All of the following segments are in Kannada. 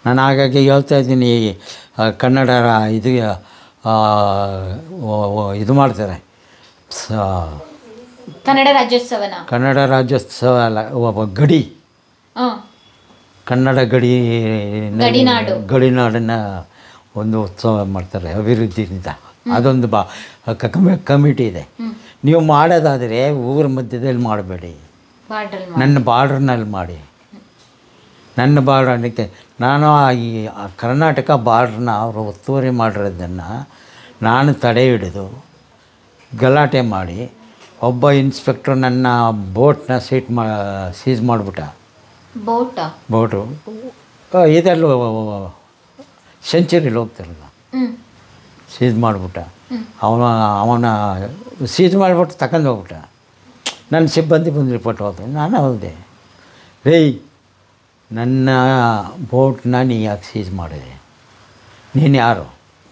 ನಾನು ಹಾಗಾಗಿ ಹೇಳ್ತಾ ಇದ್ದೀನಿ ಆ, ಕನ್ನಡ ರ- ಇದು ಆ, ಓ- ಓ- ಇದು ಮಾಡ್ತಾರೆ ಸ- ಕನ್ನಡ ರಾಜ್ಯೋತ್ಸವನ ಕನ್ನಡ ರಾಜ್ಯೋತ್ಸವ ಅಲ್ಲ ಒಬ್ಬ ಗಡಿ ಹಾಂ ಕನ್ನಡ ಗಡಿ ಗಡಿನಾಡು. ಗಡಿನಾಡನ್ನು ಒಂದು ಉತ್ಸವ ಮಾಡ್ತಾರೆ ಅಭಿವೃದ್ಧಿಯಿಂದ ಅದೊಂದು ಬಾ ಕಮಿ ಕಮಿಟಿ ಇದೆ ನೀವು ಮಾಡೋದಾದರೆ ಊರ ಮಧ್ಯದಲ್ಲಿ ಮಾಡಬೇಡಿ ಬಾರ್ಡ್ರಲ್ ನನ್ನ ಬಾರ್ಡ್ರ್ನಲ್ಲಿ ಮಾಡಿ ನನ್ನ ಬಾರ್ಡ್ರ್ ಅದಕ್ಕೆ ನಾನು ಆ ಈ ಆ ಕರ್ನಾಟಕ ಬಾರ್ಡ್ರನ್ನ ಅವರು ಒತ್ತುವರಿ ಮಾಡಿರೋದನ್ನು ನಾನು ತಡೆ ಹಿಡಿದು ಗಲಾಟೆ ಮಾಡಿ ಒಬ್ಬ ಇನ್ಸ್ಪೆಕ್ಟ್ರು ನನ್ನ ಬೋಟ್ನ ಸೀಟ್ ಮಾ ಸೀಸ್ ಮಾಡಿಬಿಟ್ಟ ಬೋಟ ಬೋಟು ಇದೆಲ್ಲ ಸೆಂಚುರಿಲಿ ಹೋಗ್ತಾರಲ್ಲ ಹ್ಞೂ ಸೀಸ್ ಮಾಡಿಬಿಟ್ಟ ಅವನ ಅವನ ಸೀಸ್ ಮಾಡಿಬಿಟ್ಟು ತಗೊಂಡು ಹೋಗ್ಬಿಟ್ಟ ನನ್ನ ಸಿಬ್ಬಂದಿ ಬಂದು ರಿಪೋರ್ಟ್ ಹೋದೆ ನಾನು ಹೋದೆ ರೇಯ್ ನನ್ನ ಬೋಟ್ನ ನೀ ಯಾಕೆ ಸೀಸ್ ಮಾಡಿದೆ ನೀನು ಯಾರು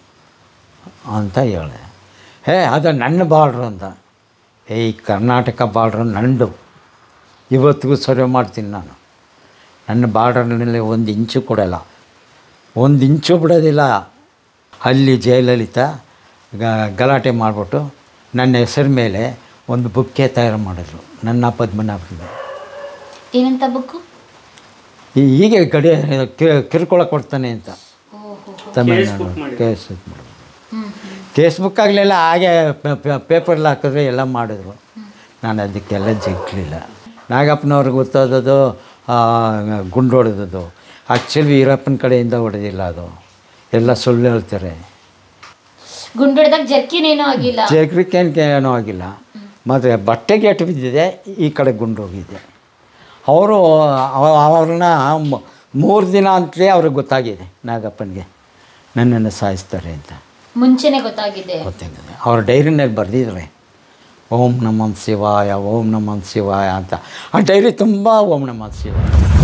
ಅಂತ ಹೇಳಿದೆ ಹೇ ಅದು ನನ್ನ ಬಾರ್ಡ್ರು ಅಂತ ಏಯ್ ಕರ್ನಾಟಕ ಬಾರ್ಡ್ರು ನಂದು ಇವತ್ತಿಗೂ ಸರ್ವೆ ಮಾಡ್ತೀನಿ ನಾನು ನನ್ನ ಬಾರ್ಡರ್ನಲ್ಲಿ ಒಂದು ಇಂಚು ಕೊಡಲ್ಲ ಒಂದು ಇಂಚು ಬಿಡೋದಿಲ್ಲ ಅಲ್ಲಿ ಜಯಲಲಿತಾ ಗ- ಗಲಾಟೆ ಮಾಡಿಬಿಟ್ಟು ನನ್ನ ಹೆಸರು ಮೇಲೆ ಒಂದು ಬುಕ್ಕೆ ತಯಾರು ಮಾಡಿದ್ರು ನನ್ನ ಪದ್ಮನಾಭನಿಗೆ ಏನಂತ ಬುಕ್ಕು ಈ- ಹೀಗೆ ಗಡಿ ಕಿ- ಕಿರುಕುಳ ಕೊಡ್ತಾನೆ ಅಂತ ಓಹೋ ತಮಿಳ್ನಾಡು ಕೇಸ್ ಮಾಡಿದ್ರು ಹ್ಞೂ ಕೇಸ್ ಬುಕ್ ಆಗಲಿಲ್ಲ ಹಾಗೆ ಪೇಪರ್ಲ್ಲಿ ಹಾಕಿದ್ರೆ ಎಲ್ಲ ಮಾಡಿದ್ರು ನಾನು ಅದಕ್ಕೆಲ್ಲ ಜಗ್ಲಿಲ್ಲ ನಾಗಪ್ಪನವ್ರಿಗೆ ಗೊತ್ತಾದದು ಗುಂಡು ಹೊಡೆದದ್ದು ಆ್ಯಕ್ಚುಲಿ ವೀರಪ್ಪನ ಕಡೆಯಿಂದ ಹೊಡೆದಿಲ್ಲ ಅದು ಎಲ್ಲ ಸುಳ್ಳು ಹೇಳ್ತಾರೆ ಗುಂಡೊಡೆದಾಗ ಜರ್ಕಿನ್ ಏನೂ ಆಗಿಲ್ಲ ಜಗ್ರಿಕೇನ್ಗೆ ಏನೂ ಆಗಿಲ್ಲ ಮತ್ತು ಬಟ್ಟೆಗೆ ಎಟ್ಟು ಬಿದ್ದಿದೆ ಈ ಕಡೆ ಗುಂಡು ಹೋಗಿದೆ ಅವರು ಅವ್ರನ್ನ ಮೂರು ದಿನ ಅಂತಲೇ ಅವ್ರಿಗೆ ಗೊತ್ತಾಗಿದೆ ನಾಗಪ್ಪನಿಗೆ ನನ್ನನ್ನು ಸಾಯಿಸ್ತಾರೆ ಅಂತ ಮುಂಚೆನೆ ಗೊತ್ತಾಗಿದೆ ಗೊತ್ತಾಗಿದೆ ಅವ್ರ ಡೈರಿನಲ್ಲಿ ಬರೆದಿದ್ದಾರೆ ಓಂ ನಮಃ ಶಿವಾಯ ಓಂ ನಮಃ ಶಿವಾಯ ಅಂತ ಆ ಡೈರಿ ತುಂಬ ಓಂ ನಮಃ ಶಿವಾಯ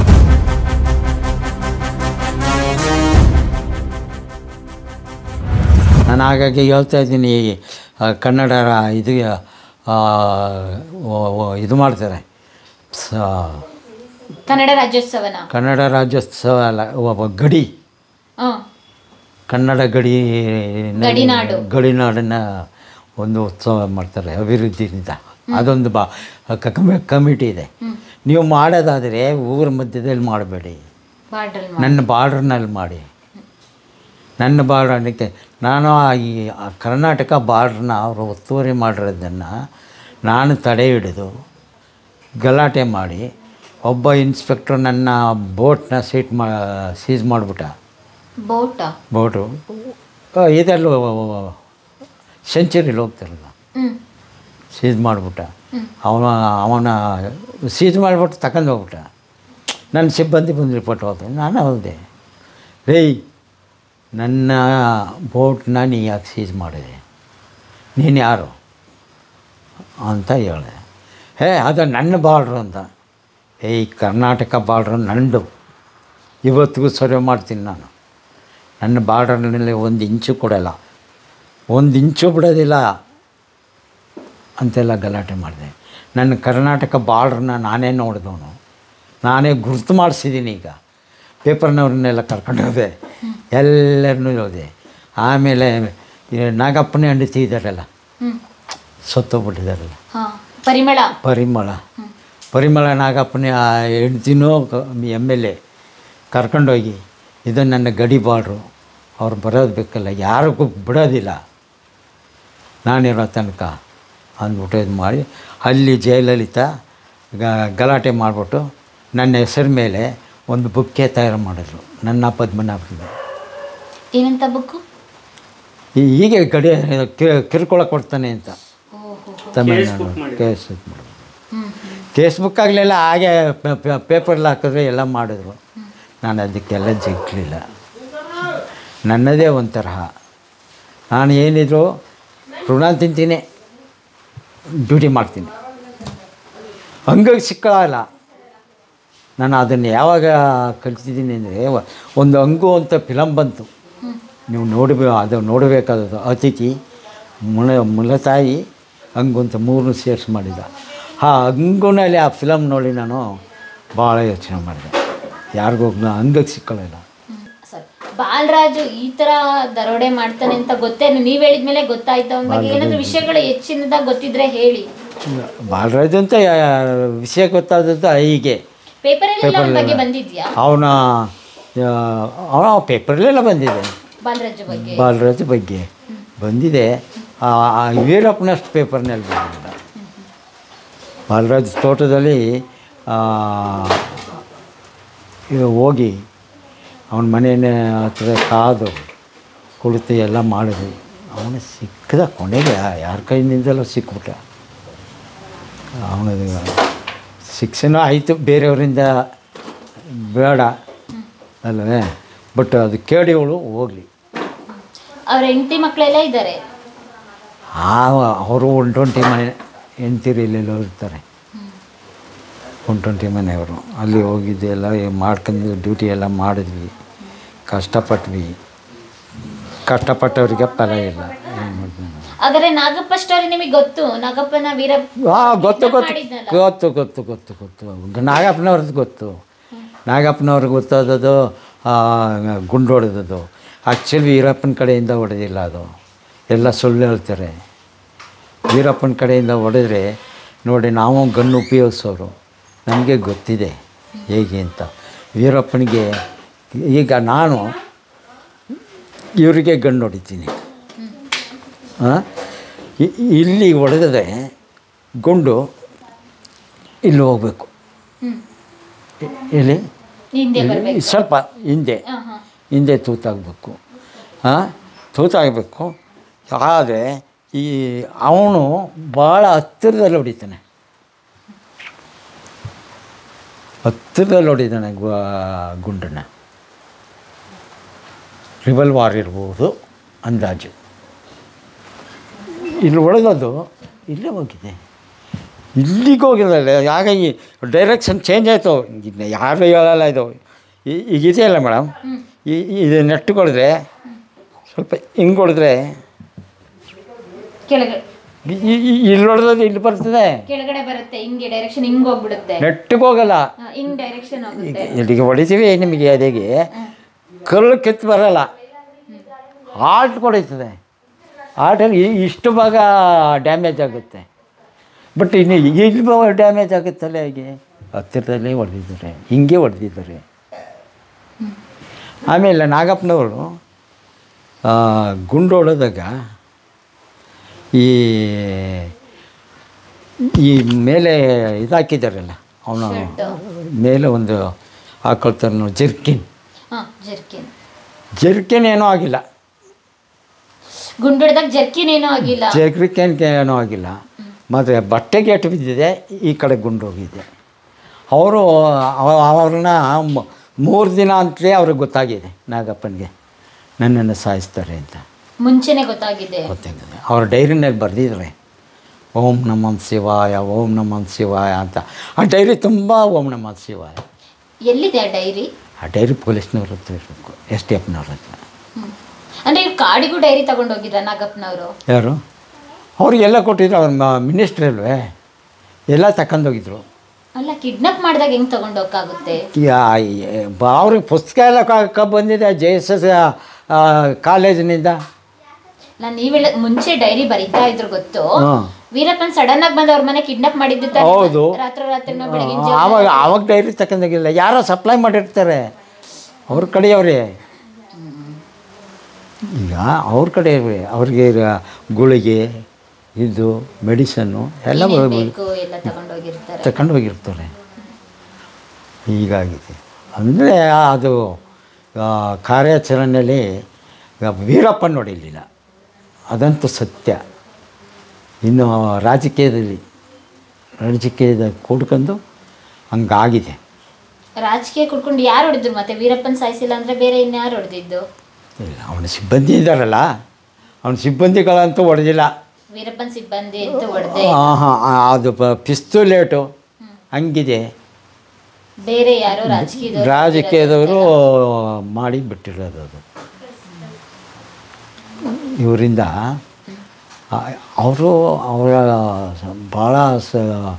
ನಾನು ಹಾಗಾಗಿ ಹೇಳ್ತಾ ಇದ್ದೀನಿ ಆ, ಕನ್ನಡ ರ- ಇದು ಆ, ಓ- ಓ- ಇದು ಮಾಡ್ತಾರೆ ಸ- ಕನ್ನಡ ರಾಜ್ಯೋತ್ಸವನ ಕನ್ನಡ ರಾಜ್ಯೋತ್ಸವ ಅಲ್ಲ ಒಬ್ಬ ಗಡಿ ಹಾಂ ಕನ್ನಡ ಗಡಿ ಗಡಿನಾಡು. ಗಡಿನಾಡನ್ನು ಒಂದು ಉತ್ಸವ ಮಾಡ್ತಾರೆ ಅಭಿವೃದ್ಧಿಯಿಂದ ಅದೊಂದು ಬಾ ಕಮಿ ಕಮಿಟಿ ಇದೆ ನೀವು ಮಾಡೋದಾದರೆ ಊರ ಮಧ್ಯದಲ್ಲಿ ಮಾಡಬೇಡಿ ಬಾರ್ಡ್ರಲ್ ನನ್ನ ಬಾರ್ಡ್ರ್ನಲ್ಲಿ ಮಾಡಿ ನನ್ನ ಬಾರ್ಡ್ರ್ ಅದಕ್ಕೆ ನಾನು ಆ ಈ ಆ ಕರ್ನಾಟಕ ಬಾರ್ಡ್ರನ್ನ ಅವರು ಒತ್ತುವರಿ ಮಾಡಿರೋದನ್ನು ನಾನು ತಡೆ ಹಿಡಿದು ಗಲಾಟೆ ಮಾಡಿ ಒಬ್ಬ ಇನ್ಸ್ಪೆಕ್ಟ್ರು ನನ್ನ ಬೋಟ್ನ ಸೀಟ್ ಮಾ ಸೀಸ್ ಮಾಡಿಬಿಟ್ಟ ಬೋಟ ಬೋಟು ಇದೆಲ್ಲ ಸೆಂಚುರಿಲಿ ಹೋಗ್ತಾರಲ್ಲ ಹ್ಞೂ ಸೀಸ್ ಮಾಡಿಬಿಟ್ಟ ಅವನ ಅವನ ಸೀಸ್ ಮಾಡಿಬಿಟ್ಟು ತಗೊಂಡು ಹೋಗ್ಬಿಟ್ಟ ನನ್ನ ಸಿಬ್ಬಂದಿ ಬಂದು ರಿಪೋರ್ಟ್ ಹೋದೆ ನಾನು ಹೋದೆ ರೇಯ್ ನನ್ನ ಬೋಟ್ನ ನೀ ಯಾಕೆ ಸೀಸ್ ಮಾಡಿದೆ ನೀನು ಯಾರು ಅಂತ ಹೇಳಿದೆ ಹೇ ಅದು ನನ್ನ ಬಾರ್ಡ್ರು ಅಂತ ಏಯ್ ಕರ್ನಾಟಕ ಬಾರ್ಡ್ರು ನಂದು ಇವತ್ತಿಗೂ ಸರ್ವೆ ಮಾಡ್ತೀನಿ ನಾನು ನನ್ನ ಬಾರ್ಡರ್ನಲ್ಲಿ ಒಂದು ಇಂಚು ಕೊಡಲ್ಲ ಒಂದು ಇಂಚು ಬಿಡೋದಿಲ್ಲ ಅಂತೆಲ್ಲ ಗಲಾಟೆ ಮಾಡಿದೆ ನನ್ನ ಕರ್ನಾಟಕ ಬಾರ್ಡ್ರನ್ನ ನಾನೇ ನೋಡಿದವನು ನಾನೇ ಗುರ್ತು ಮಾಡಿಸಿದ್ದೀನಿ ಈಗ ಪೇಪರ್ನವ್ರನ್ನೆಲ್ಲ ಕರ್ಕೊಂಡು ಹೋದೆ ಎಲ್ಲರನ್ನೂ ಹೋದೆ ಆಮೇಲೆ ಈ ನಾಗಪ್ಪನೇ ಹೆಂಡತಿ ಇದ್ದಾರಲ್ಲ ಹ್ಞೂ ಸತ್ತೋಗ್ಬಿಟ್ಟಿದ್ದಾರಲ್ಲ ಹಾಂ ಪರಿಮಳ ಪರಿಮಳ ಪರಿಮಳ ನಾಗಪ್ಪನೇ ಆ ಹೆಂಡ್ತಿನೂ ಎಮ್ ಎಲ್ ಎ ಕರ್ಕೊಂಡೋಗಿ ಇದು ನನ್ನ ಗಡಿ ಬಾರ್ಡ್ರು ಅವ್ರು ಬರೋದು ಬೇಕಲ್ಲ ಯಾರಿಗೂ ಬಿಡೋದಿಲ್ಲ ನಾನಿರೋ ತನಕ ಅಂದ್ಬಿಟ್ಟು ಇದು ಮಾಡಿ ಅಲ್ಲಿ ಜಯಲಲಿತಾ ಗ- ಗಲಾಟೆ ಮಾಡಿಬಿಟ್ಟು ನನ್ನ ಹೆಸರು ಮೇಲೆ ಒಂದು ಬುಕ್ಕೆ ತಯಾರು ಮಾಡಿದ್ರು ನನ್ನ ಪದ್ಮನಾಭನಿಗೆ ಏನಂತ ಬುಕ್ಕು ಈ- ಹೀಗೆ ಗಡಿ ಕಿ- ಕಿರುಕುಳ ಕೊಡ್ತಾನೆ ಅಂತ ಓಹೋ ತಮಿಳ್ನಾಡು ಕೇಸ್ ಇದು ಮಾಡಿದ್ರು ಹ್ಞೂ ಕೇಸ್ ಬುಕ್ ಆಗಲಿಲ್ಲ ಹಾಗೆ ಪೇಪರ್ಲ್ಲಿ ಹಾಕಿದ್ರೆ ಎಲ್ಲ ಮಾಡಿದ್ರು ನಾನು ಅದಕ್ಕೆಲ್ಲ ಜಗ್ಲಿಲ್ಲ ನನ್ನದೇ ಒಂದು ತರಹ ನಾನು ಏನಿದ್ರು ಋಣ ತಿಂತೀನಿ ಡ್ಯೂಟಿ ಮಾಡ್ತೀನಿ ಹಂಗಾಗಿ ಸಿಕ್ಕಲ್ಲ ನಾನು ಅದನ್ನು ಯಾವಾಗ ಕಲ್ತಿದ್ದೀನಿ ಅಂದರೆ ಒಂದು ಅಂಗು ಅಂತ ಫಿಲಮ್ ಬಂತು ನೀವು ನೋಡಬೇ ಅದು ನೋಡಬೇಕಾದದ್ದು ಅತಿಥಿ ಮುಳ ಮುಲತಾಯಿ ಹಂಗು ಅಂತ ಮೂರನ್ನು ಸೇರಿಸಿ ಮಾಡಿದ ಆ ಹಂಗುನಲ್ಲಿ ಆ ಫಿಲಮ್ ನೋಡಿ ನಾನು ಭಾಳ ಯೋಚನೆ ಮಾಡಿದೆ ಯಾರಿಗೂ ಹಂಗಕ್ಕೆ ಸಿಕ್ಕಲಿಲ್ಲ ಸಾರಿ ಬಾಲರಾಜು ಈ ತರ ದರೋಡೆ ಮಾಡ್ತಾನೆ ಅಂತ ಗೊತ್ತೇ ನೀವ್ ಹೇಳಿದ್ಮೇಲೆ ಗೊತ್ತಾಯ್ತು ಅವನ ಬಗ್ಗೆ ಏನಾದ್ರು ವಿಷಯಗಳು ಹೆಚ್ಚಿನದಾಗ ಗೊತ್ತಿದ್ರೆ ಹೇಳಿ ಬಾಲರಾಜ್ ಅಂತ ಯಾ- ವಿಷಯ ಗೊತ್ತಾದದ್ದು ಹೀಗೆ ಪೇಪರಲ್ಲಿ ಅವನ ಬಗ್ಗೆ ಬಂದಿದ್ಯಾ ಅವನ ಅವನ ಪೇಪರ್ಲೆಲ್ಲ ಬಂದಿದೆ ಬಾಲರಾಜು ಬಗ್ಗೆ ಬಾಲರಾಜ್ ಬಗ್ಗೆ ಬಂದಿದೆ ಆ ಆ ವೀರಪ್ಪನಷ್ಟು ಪೇಪರ್ನಲ್ಲಿ ಬಂದಿಲ್ಲ ಬಾಲರಾಜ್ ತೋಟದಲ್ಲಿ ಆ, ಇದು ಹೋಗಿ ಅವನ ಮನೆಯ ಹತ್ರ ಕಾದು ಕುಳಿತು ಎಲ್ಲ ಮಾಡಿದ್ವಿ ಅವನು ಸಿಕ್ಕದ ಕೊನೆಗೆ ಯಾರ ಕೈಯಿಂದಲೂ ಸಿಕ್ಬಿಟ್ಟ ಅವನದು ಶಿಕ್ಷಣ ಆಯಿತು ಬೇರೆಯವರಿಂದ ಬೇಡ ಅಲ್ಲವೇ ಬಟ್ ಅದು ಕೇಳಿಯವಳು ಹೋಗಲಿ ಅವ್ರ ಹೆಂಡತಿ ಮಕ್ಕಳೆಲ್ಲ ಇದ್ದಾರೆ ಆ ಅವರು ಒನ್ ಟ್ವೆಂಟಿ ಮನೆ ಹೆಂಡ್ತಿರು ಇಲ್ಲೆಲ್ಲೋ ಇರ್ತಾರೆ ಒನ್ ಟ್ವೆಂಟಿ ಮನೆಯವರು ಅಲ್ಲಿ ಹೋಗಿದ್ದು ಎಲ್ಲ ಮಾಡ್ಕೊಂಡು ಡ್ಯೂಟಿ ಎಲ್ಲ ಮಾಡಿದ್ವಿ ಕಷ್ಟಪಟ್ವಿ ಕಷ್ಟಪಟ್ಟವರಿಗೆ ಫಲ ಇಲ್ಲ ಏನು ಮಾಡ್ತೀನಿ ಹಾಗಾದ್ರೆ ನಾಗಪ್ಪ ಸ್ಟೋರಿ ನಿಮಗೆ ಗೊತ್ತು ನಾಗಪ್ಪನ ವೀರ ಹಾಂ ಗೊತ್ತು ಗೊತ್ತು ಮಾಡಿದ್ನಲ್ಲ. ಗೊತ್ತು ಗೊತ್ತು ಗೊತ್ತು ಗೊತ್ತು ನಾಗಪ್ಪನವ್ರದ್ದು ಗೊತ್ತು ನಾಗಪ್ಪನವ್ರಿಗೆ ಗೊತ್ತಾದದ್ದು ಗುಂಡು ಹೊಡೆದದ್ದು ಆ್ಯಕ್ಚುಲಿ ವೀರಪ್ಪನ ಕಡೆಯಿಂದ ಹೊಡೆದಿಲ್ಲ ಅದು ಎಲ್ಲ ಸುಳ್ಳು ಹೇಳ್ತಾರೆ ವೀರಪ್ಪನ ಕಡೆಯಿಂದ ಹೊಡೆದ್ರೆ ನೋಡಿ ನಾವು ಗನ್ನು ಉಪಯೋಗಿಸೋರು ನಮಗೆ ಗೊತ್ತಿದೆ ಹೇಗೆ ಅಂತ ವೀರಪ್ಪನಿಗೆ ಈಗ ನಾನು ಇವರಿಗೆ ಗಣ್ಣು ಹೊಡಿತೀನಿ ಹಾಂ ಇಲ್ಲಿ ಹೊಡೆದ್ರೆ ಗುಂಡು ಇಲ್ಲಿ ಹೋಗಬೇಕು ಹ್ಮ್ ಇಲ್ಲಿ ಹಿಂದೆ ಬರ್ಬೇಕು ಸ್ವಲ್ಪ ಹಿಂದೆ ಹಾ ಹಾ ಹಿಂದೆ ತೂತಾಗಬೇಕು ಹಾಂ ತೂತಾಗಬೇಕು ಆದರೆ ಈ ಅವನು ಭಾಳ ಹತ್ತಿರದಲ್ಲಿ ಹೊಡಿತಾನೆ ಹತ್ತಿರದಲ್ಲಿ ಹೊಡಿತಾನೆ ಗು- ಗುಂಡನ್ನ ರಿವಲ್ವಾರ್ ಇರ್ಬೋದು ಅಂದಾಜು ಇಲ್ಲಿ ಹೊಡೆದದ್ದು ಇಲ್ಲೇ ಹೋಗಿದೆ ಇಲ್ಲಿಗೆ ಹೋಗಿರಲ್ಲ ಹಾಗಾಗಿ ಡೈರೆಕ್ಷನ್ ಚೇಂಜ್ ಆಯಿತು ಇನ್ನು ಯಾರು ಹೇಳಲ್ಲ ಇದು ಈ- ಈಗ ಇದೆಯಲ್ಲ ಮೇಡಮ್ ಹ್ಮ್ ಈ ಇದು ನೆಟ್ಟು ಹೊಡೆದ್ರೆ ಸ್ವಲ್ಪ ಹಿಂಗೆ ಹೊಡೆದ್ರೆ ಕೆಳಗಡೆ ಈ- ಈ- ಈ- ಇಲ್ಲಿ ಹೊಡೆದ್ರೆ ಇಲ್ಲಿ ಬರ್ತದೆ ಕೆಳಗಡೆ ಬರುತ್ತೆ ಹಿಂಗೆ ಡೈರೆಕ್ಷನ್ ಹಿಂಗ್ ಹೋಗ್ಬಿಡುತ್ತೆ ನೆಟ್ಟಿಗೆ ಹೋಗಲ್ಲ ಹಾ, ಹಿಂಗ್ ಡೈರೆಕ್ಷನ್ ಹೋಗುತ್ತೆ ಈಗ ಇಲ್ಲಿಗೆ ಹೊಡಿತೀವಿ ನಿಮಗೆ ಅದಕ್ಕೆ ಕಲ್ಲು ಕೆತ್ತು ಬರಲ್ಲ ಆಲ್ಟ್ ಹೊಡಿತದೆ ಆಲ್ಟಲ್ಲಿ ಇಷ್ಟು ಭಾಗ ಡ್ಯಾಮೇಜ್ ಆಗುತ್ತೆ ಬಟ್ ಇನ್ನು ಇಲ್ಲಿ ಡ್ಯಾಮೇಜ್ ಆಗುತ್ತಲ್ಲ ಹೇಗೆ ಹತ್ತಿರದಲ್ಲೇ ಹೊಡೆದಿದ್ದಾರೆ ಹಿಂಗೆ ಹೊಡೆದಿದ್ದಾರೆ ಆಮೇಲೆ ನಾಗಪ್ಪನವರು ಆ, ಗುಂಡು ಹೊಡೆದಾಗ ಈ ಈ ಮೇಲೆ ಇದಾಕಿದ್ದಾರಲ್ಲ ಅವನು ಮೇಲೆ ಒಂದು ಹಾಕೊಳ್ತಾರೆ ನೋಡಿ ಜರ್ಕಿನ್ ಹಾ ಜರ್ಕಿನ್ ಜರ್ಕಿನ್ ಏನೂ ಆಗಿಲ್ಲ ಗುಂಡೊಡೆದಾಗ ಜರ್ಕಿನ್ ಏನೂ ಆಗಿಲ್ಲ ಜರ್ಕಿನ್ ಏನೂ ಆಗಿಲ್ಲ ಮತ್ತು ಬಟ್ಟೆಗೆ ಎಟ್ಟು ಬಿದ್ದಿದೆ ಈ ಕಡೆ ಗುಂಡು ಹೋಗಿದೆ ಅವರು ಅವ್ರನ್ನ ಮೂರು ದಿನ ಅಂತಲೇ ಅವ್ರಿಗೆ ಗೊತ್ತಾಗಿದೆ ನಾಗಪ್ಪನಿಗೆ ನನ್ನನ್ನು ಸಾಯಿಸ್ತಾರೆ ಅಂತ ಮುಂಚೆನೆ ಗೊತ್ತಾಗಿದೆ ಗೊತ್ತಾಗಿದೆ ಅವ್ರ ಡೈರಿನಲ್ಲಿ ಬರೆದಿದ್ದಾರೆ ಓಂ ನಮಃ ಶಿವಾಯ ಓಂ ನಮಃ ಶಿವಾಯ ಅಂತ ಆ ಡೈರಿ ತುಂಬ ಓಂ ನಮಃ ಶಿವಾಯ ಎಲ್ಲಿದೆ ಆ ಡೈರಿ ಆ ಡೈರಿ ಪೊಲೀಸ್ನವ್ರ ಹತ್ರ ಇರಬೇಕು ಎಸ್ ಟಿ ಎಫ್ನವ್ರ ಹತ್ರ ಅಂದ್ರೆ ಇವ್ರು ಕಾಡಿಗೂ ಡೈರಿ ತಗೊಂಡೋಗಿದ್ರ ನಾಗಪ್ಪನವರು ಯಾರು ಅವ್ರಿಗೆಲ್ಲ ಕೊಟ್ಟಿದ್ರು ಅವ್ರ ಮಿನಿಸ್ಟ್ರ್ ಅಲ್ವೇ ಎಲ್ಲ ತಗೊಂಡೋಗಿದ್ರು ಅಲ್ಲ ಕಿಡ್ನಾಪ್ ಮಾಡಿದಾಗ ಹೆಂಗ್ ತಗೊಂಡೋಗಕ್ಕಾಗುತ್ತೆ ಅವ್ರಿಗೆ ಪುಸ್ತಕ ಎಲ್ಲ ಕ- ಕ ಬಂದಿದೆ ಜೆ ಎಸ್ ಎಸ್ ಕಾಲೇಜಿನಿಂದ ನಾನು ನೀವ್ ಹೇಳ ಮುಂಚೆ ಡೈರಿ ಬರೀತಾ ಇದ್ರು ಗೊತ್ತು ಹಾಂ ವೀರಪ್ಪನ್ ಸಡನ್ ಆಗಿ ಬಂದು ಅವ್ರ ಮನೆ ಕಿಡ್ನಾಪ್ ಮಾಡಿದ್ದು ತಾನೇ? ಹೌದು. ರಾತ್ರಿ ರಾತ್ರಿ ಬೆಳಗಿನ ಆವಾಗ ಆವಾಗ ಡೈರಿ ತಗೊಂಡೋಗಿಲ್ಲ ಯಾರೋ ಸಪ್ಲೈ ಮಾಡಿರ್ತಾರೆ ಅವ್ರ ಕಡೆಯವ್ರೆ ಈಗ ಅವ್ರ ಕಡೆ ಅವ್ರಿಗೆ ಇರೋ ಗುಳಿಗೆ ಇದು ಮೆಡಿಸನ್ನು ಎಲ್ಲ ಏನೇನ್ ಬೇಕು ಎಲ್ಲ ತಗೊಂಡೋಗಿರ್ತಾರೆ ತಗೊಂಡು ಹೋಗಿರ್ತಾರೆ ಹೀಗಾಗಿದೆ ಅಂದರೆ ಅದು ಆ, ಕಾರ್ಯಾಚರಣೆಯಲ್ಲಿ ಈಗ ವೀರಪ್ಪ ನೋಡಿರಲಿಲ್ಲ ಅದಂತೂ ಸತ್ಯ ಇನ್ನು ರಾಜಕೀಯದಲ್ಲಿ ರಾಜಕೀಯದ ಕೂಡ್ಕೊಂಡು ಹಂಗಾಗಿದೆ ರಾಜಕೀಯ ಕುಡ್ಕೊಂಡು ಯಾರು ಹೊಡೆದ್ರು ಮತ್ತೆ ವೀರಪ್ಪನ್ ಸಾಯಿಸಿಲ್ಲ ಅಂದ್ರೆ ಬೇರೆ ಇನ್ಯಾರು ಹೊಡೆದಿದ್ದು ಇಲ್ಲ ಅವನ ಸಿಬ್ಬಂದಿ ಇದ್ದಾರಲ್ಲ ಅವನ ಸಿಬ್ಬಂದಿಗಳಂತೂ ಹೊಡೆದಿಲ್ಲ ವೀರಪ್ಪನ್ ಸಿಬ್ಬಂದಿ ಅಂತ ಹೊಡೆದೆ ಹಾಂ ಹಾಂ ಅದು ಪಿಸ್ತೂಲೇಟು ಹಂಗಿದೆ ಬೇರೆ ಯಾರೋ ರಾಜಕೀಯದವ್ರು ರಾಜಕೀಯದವರು ಮಾಡಿ ಬಿಟ್ಟಿರೋದು ಅದು ಇವರಿಂದ ಅವರು ಅವರ ಭಾಳ ಸ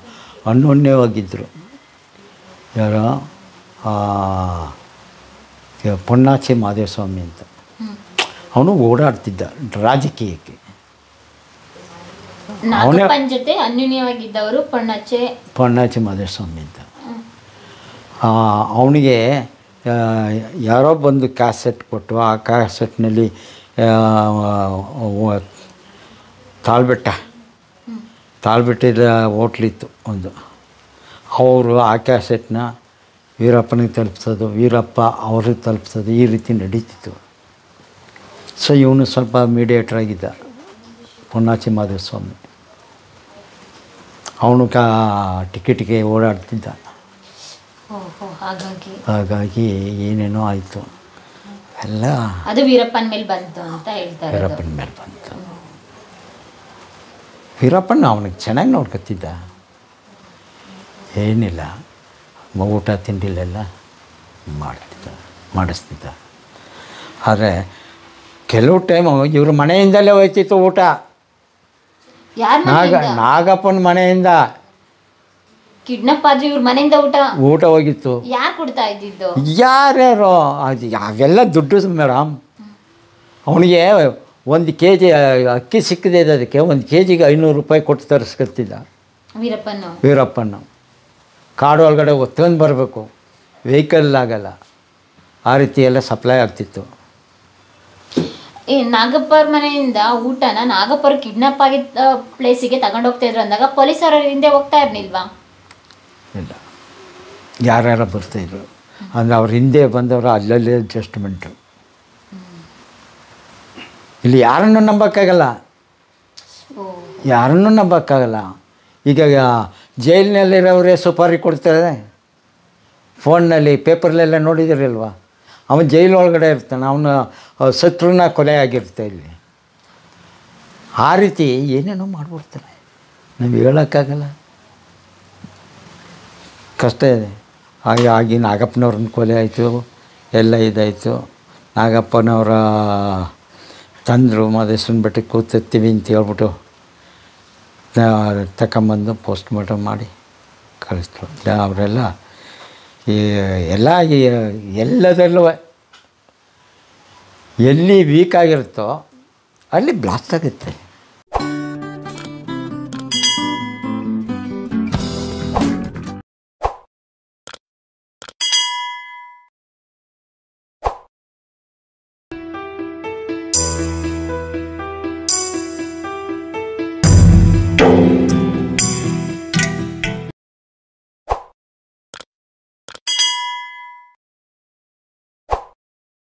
ಅನ್ಯೋನ್ಯವಾಗಿದ್ದರು ಯಾರೋ ಆ, ಪೊನ್ನಾಚಿ ಮಾದೇವ ಸ್ವಾಮಿ ಅಂತ ಹ್ಮ್. ಅವನು ಓಡಾಡ್ತಿದ್ದ ರಾಜಕೀಯಕ್ಕೆ ನಾಗಪ್ಪನ ಜೊತೆ ಅನ್ಯೂನ್ಯವಾಗಿದ್ದವರು ಪಣ್ಣಚ್ಚೆ ಪೊನ್ನಾಚಿ ಮಾದೇವ ಸ್ವಾಮಿ ಅಂತ ಹ್ಮ್. ಅವನಿಗೆ ಯಾರೋ ಬಂದು ಕ್ಯಾಸೆಟ್ ಕೊಟ್ಟು ಆ ಕ್ಯಾಸೆಟ್ನಲ್ಲಿ ತಾಳ್ಬೆಟ್ಟ ತಾಳ್ಬೆಟ್ಟದ ಹೋಟ್ಲಿತ್ತು ಒಂದು ಅವರು ಆ ಕ್ಯಾಸೆಟ್ನ ವೀರಪ್ಪನಿಗೆ ತಲುಪಿಸೋದು ವೀರಪ್ಪ ಅವ್ರಿಗೆ ತಲುಪಿಸೋದು ಈ ರೀತಿ ನಡೀತಿತ್ತು ಸೊ ಇವನು ಸ್ವಲ್ಪ ಮೀಡಿಯೇಟ್ರ್ ಆಗಿದ್ದ ಪೊನ್ನಾಚಿ ಮಾದೇವ ಸ್ವಾಮಿ ಅವನು ಕಾ ಟಿಕೆಟ್ಗೆ ಓಡಾಡ್ತಿದ್ದ ಓಹೋ ಹಾಗಾಗಿ ಹಾಗಾಗಿ ಏನೇನೋ ಆಯಿತು ಎಲ್ಲ ಅದು ವೀರಪ್ಪನ ಮೇಲೆ ಬಂತು ಅಂತ ಹೇಳ್ತಾರೆ ವೀರಪ್ಪನ ಮೇಲೆ ಬಂತು ವೀರಪ್ಪನ ಅವನಿಗೆ ಚೆನ್ನಾಗಿ ನೋಡ್ಕೊತಿದ್ದ ಏನಿಲ್ಲ ಮ- ಊಟ ತಿಂಡಿಲೆಲ್ಲ ಮಾಡ್ತಿದ್ದ ಮಾಡಿಸ್ತಿದ್ದ ಆದರೆ ಕೆಲವು ಟೈಮು ಇವ್ರ ಮನೆಯಿಂದಲೇ ಹೋಯ್ತಿತ್ತು ಊಟ ಯಾರ ನಾಗ ನಾಗಪ್ಪನ ಮನೆಯಿಂದ ಕಿಡ್ನಪ್ ಆದ್ರೆ ಇವ್ರ ಮನೆಯಿಂದ ಊಟ ಊಟ ಹೋಗಿತ್ತು ಯಾರು ಕೊಡ್ತಾ ಇದ್ದಿದ್ದು ಯಾರ್ಯಾರೋ ಅದು ಅವೆಲ್ಲ ದುಡ್ಡು ಮೇಡಮ್ ಅವನಿಗೆ ಒಂದು ಕೆ ಜಿ ಅಕ್ಕಿ ಸಿಕ್ಕದೆ ಅದಕ್ಕೆ ಒಂದು ಕೆ ಜಿಗೆ ಐನೂರು ರೂಪಾಯಿ ಕೊಟ್ಟು ತರಿಸ್ಕೊತಿದ್ದ ವೀರಪ್ಪನು ವೀರಪ್ಪನ ಕಾಡು ಒಳಗಡೆ ಒತ್ಕೊಂಡು ಬರಬೇಕು ವೆಹಿಕಲ್ ಆಗಲ್ಲ ಆ ರೀತಿ ಎಲ್ಲ ಸಪ್ಲೈ ಆಗ್ತಿತ್ತು ಈ ನಾಗಪ್ಪರ ಮನೆಯಿಂದ ಊಟನ ನಾಗಪ್ಪರ ಕಿಡ್ನಾಪ್ ಆಗಿದ್ದ ಪ್ಲೇಸಿಗೆ ತಗೊಂಡು ಹೋಗ್ತಾ ಇದ್ರು ಅಂದಾಗ ಪೊಲೀಸರ ಹಿಂದೆ ಹೋಗ್ತಾ ಇರ್ಲಿಲ್ವಾ ಇಲ್ಲ ಯಾರ್ಯಾರ ಬರ್ತಾಯಿದ್ರು ಅಂದರೆ ಅವ್ರ ಹಿಂದೆ ಬಂದವರು ಅಲ್ಲಲ್ಲೇ ಅಡ್ಜಸ್ಟ್ಮೆಂಟು ಇಲ್ಲಿ ಯಾರನ್ನು ನಂಬೋಕ್ಕಾಗಲ್ಲ ಓ ಯಾರನ್ನೂ ನಂಬೋಕ್ಕಾಗಲ್ಲ ಈಗ ಜೈಲಿನಲ್ಲಿರೋರೇ ಸುಪಾರಿ ಕೊಡ್ತಾರೆ ಫೋನ್ನಲ್ಲಿ ಪೇಪರ್ಲೆಲ್ಲ ನೋಡಿದಿರಲ್ವಾ ಅವನು ಜೈಲು ಒಳಗಡೆ ಇರ್ತಾನೆ ಅವನು ಶತ್ರುನ ಕೊಲೆ ಆಗಿರುತ್ತೆ ಇಲ್ಲಿ ಆ ರೀತಿ ಏನೇನೋ ಮಾಡಿಬಿಡ್ತಾರೆ ನಾವು ಹೇಳೋಕ್ಕಾಗಲ್ಲ ಕಷ್ಟ ಇದೆ ಹಾಗೆ ಆಗಿ ನಾಗಪ್ಪನವ್ರನ್ನ ಕೊಲೆ ಆಯಿತು ಎಲ್ಲ ಇದಾಯಿತು ನಾಗಪ್ಪನವರ ತಂದರು ಮದೇಶ್ವರನ ಬೆಟ್ಟಕ್ಕೆ ಕೂತಿರ್ತೀವಿ ಅಂತ ಹೇಳ್ಬಿಟ್ಟು ತ- ತಗೊಂಬಂದು ಪೋಸ್ಟ್ ಮಾರ್ಟಮ್ ಮಾಡಿ ಕಳಿಸ್ತು ಅವರೆಲ್ಲ ಈ ಎಲ್ಲ ಈ ಎಲ್ಲದರಲ್ಲೂ ಎಲ್ಲಿ ವೀಕ್ ಆಗಿರುತ್ತೋ ಅಲ್ಲಿ ಬ್ಲಾಸ್ಟ್ ಆಗುತ್ತೆ